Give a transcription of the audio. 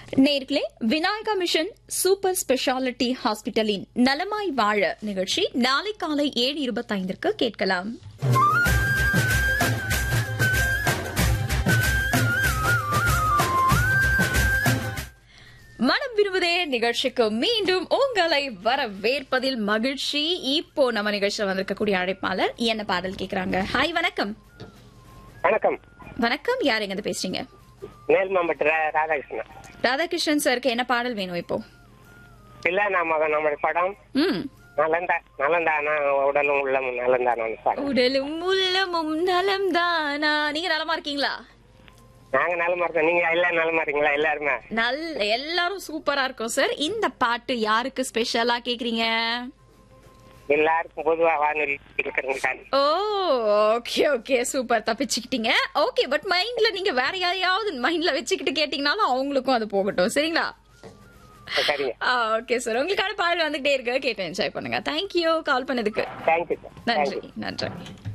நேர்களே Vinayaka mission super speciality ஹாஸ்பிட்டலின் நலமாய் வாழ நிகழ்ச்சி நாளை காலை ஏழு இருபத்தைந்திற்கு கேட்கலாம் மனம் விரும்புதே நிகழ்ச்சிக்கு மீண்டும் உங்களை வரவேற்பதில் மகிழ்ச்சி இப்போ நம்ம நிகழ்ச்சியில் வந்திருக்கக்கூடிய அழைப்பாளர் என்ன பாடல் கேக்குறாங்க ஹாய் வணக்கம் வணக்கம் வணக்கம் யார் எங்க இருந்து பேசுறீங்க மேல் மாம்பட்டு ரா- ராதாகிருஷ்ணன் ராதாகிருஷ்ணன் சாருக்கு என்ன பாடல் வேணும் இப்போ இல்ல நாம நம்முடைய படம் ம் நலந்தா நலந்தானா உடலும் உள்ளமும் நலந்தானான்னு பாடம் உடலும் உள்ளமும் நலம் தானா நீங்க நலமா இருக்கீங்களா நாங்க நலமா இருக்கோம் நீங்க எல்லாம் நலமா இருக்கீங்களா எல்லாருமே நல் எல்லாரும் சூப்பரா இருக்கும் சார் இந்த பாட்டு யாருக்கு ஸ்பெஷலா கேக்குறீங்க எல்லாருக்கும் பொதுவா வானொலி இருக்கிறவங்க ஓ ஓகே ஓகே சூப்பர் தப்பிச்சுக்கிட்டீங்க ஓகே பட் மைண்ட்ல நீங்க வேற யாரையாவது மைண்ட்ல வச்சுக்கிட்டு கேட்டீங்கனாலும் அவங்களுக்கும் அது போகட்டும் சரிங்களா சரிங்க ஓகே சார் உங்களுக்கான பாடல் வந்துகிட்டே இருக்கு கேட்டு என்ஜாய் பண்ணுங்க தேங்க்யூ கால் பண்ணதுக்கு தேங்க்யூ சார் நன்றி நன்றி